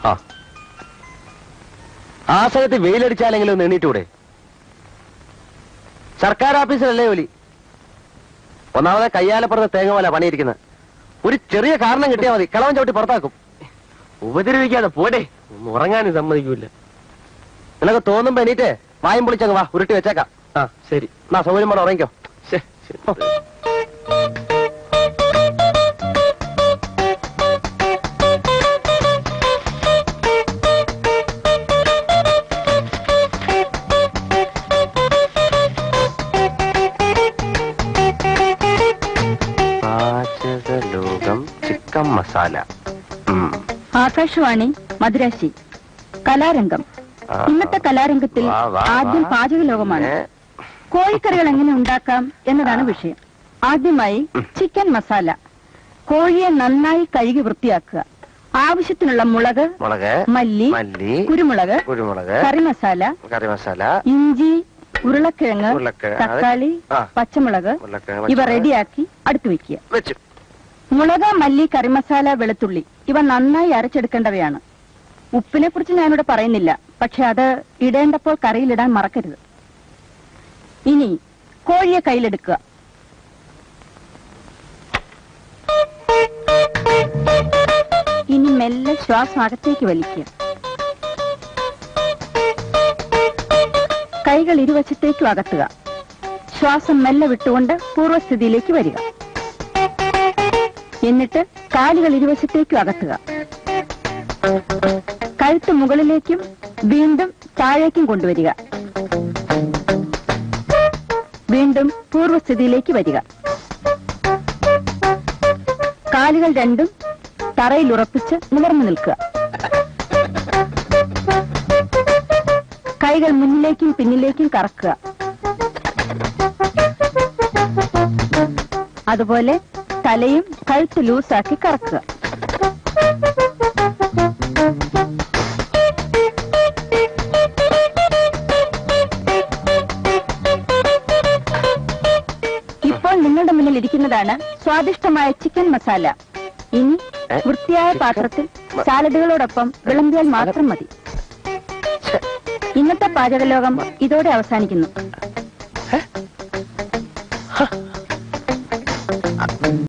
ആ ആ സമയത്ത് വെയിലടിച്ചാലെങ്കിലും ഒന്ന് എണീറ്റൂടെ സർക്കാർ ഓഫീസിലല്ലേ ജോലി ഒന്നാമതെ കയ്യാലപ്പുറത്ത് തേങ്ങ പോലെ പണിയിരിക്കുന്നത് ഒരു ചെറിയ കാരണം കിട്ടിയാൽ മതി കളവൻ ചവിട്ടി പുറത്താക്കും ഉപദ്രവിക്കാതെ പോടെ ഒന്ന് ഉറങ്ങാനും സമ്മതിക്കൂല നിനക്ക് തോന്നുമ്പോ എണീറ്റ് വായും പൊളിച്ചങ്ങ് വാ ഉരുട്ടി വെച്ചേക്കാം ആ ശരി എന്നാ സൗകര്യം പോലെ ഉറങ്ങിക്കോ ശരി ശരി പാചകലോകം ചിക്കൻ മസാല ഉം. ആകാശവാണി മദ്രാശി കലാരംഗം ആ, ഇന്നത്തെ കലാരംഗത്തിൽ വാ, വാ, ആദ്യം വാ. പാചക ലോകമാണ് ഏ, കോഴിക്കറികൾ എങ്ങനെ ഉണ്ടാക്കാം എന്നതാണ് വിഷയം ആദ്യമായി ചിക്കൻ മസാല കോഴിയെ നന്നായി കഴുകി വൃത്തിയാക്കുക ആവശ്യത്തിനുള്ള മുളക് മുളക് മല്ലി മല്ലി കുരുമുളക് കുരുമുളക് കറി മസാല കറി മസാല ഇഞ്ചി ഉരുളക്കിഴങ്ങ് ഉരുളക്കിഴങ്ങ്, തക്കാളി ആ. പച്ചമുളക് ഉരുളക്കിഴങ്ങ്, ഇവ പച്ചമുളക്. റെഡിയാക്കി അടുത്ത് വെക്കുക വെച്ചു മുളക് മല്ലി കറിമസാല വെളുത്തുള്ളി ഇവ നന്നായി അരച്ചെടുക്കേണ്ടവയാണ് ഉപ്പിനെ കുറിച്ച് ഞാനിവിടെ പറയുന്നില്ല പക്ഷെ അത് ഇടേണ്ടപ്പോൾ കറിയിലിടാൻ മറക്കരുത് ഇനി കോഴിയെ കയ്യിലെടുക്കുക ഇനി മെല്ലെ ശ്വാസം അകത്തേക്ക് വലിക്കുക കൈകൾ ഇരുവശത്തേക്കും അകത്തുക ശ്വാസം മെല്ലെ വിട്ടുകൊണ്ട് പൂർവ്വസ്ഥിതിയിലേക്ക് വരിക എന്നിട്ട് കാലുകൾ ഇരുവശത്തേക്കും അകത്തുക കഴുത്ത് മുകളിലേക്കും വീണ്ടും താഴേക്കും കൊണ്ടുവരിക വീണ്ടും പൂർവ്വസ്ഥിതിയിലേക്ക് വരിക കാലുകൾ രണ്ടും തറയിൽ ഉറപ്പിച്ച് നിവർന്നു നിൽക്കുക കൈകൾ മുന്നിലേക്കും പിന്നിലേക്കും കറക്കുക അതുപോലെ തലയും കഴുത്ത് ലൂസാക്കി കറക്കുക ഇപ്പോൾ നിങ്ങളുടെ മുന്നിൽ ഇരിക്കുന്നതാണ് സ്വാദിഷ്ടമായ ചിക്കൻ മസാല ഇനി ഏ? വൃത്തിയായ ചിക്കൻ പാത്രത്തിൽ മ- സാലഡുകളോടൊപ്പം വിളമ്പിയാൽ മാത്രം മതി ഇന്നത്തെ പാചകലോകം ഇതോടെ അവസാനിക്കുന്നു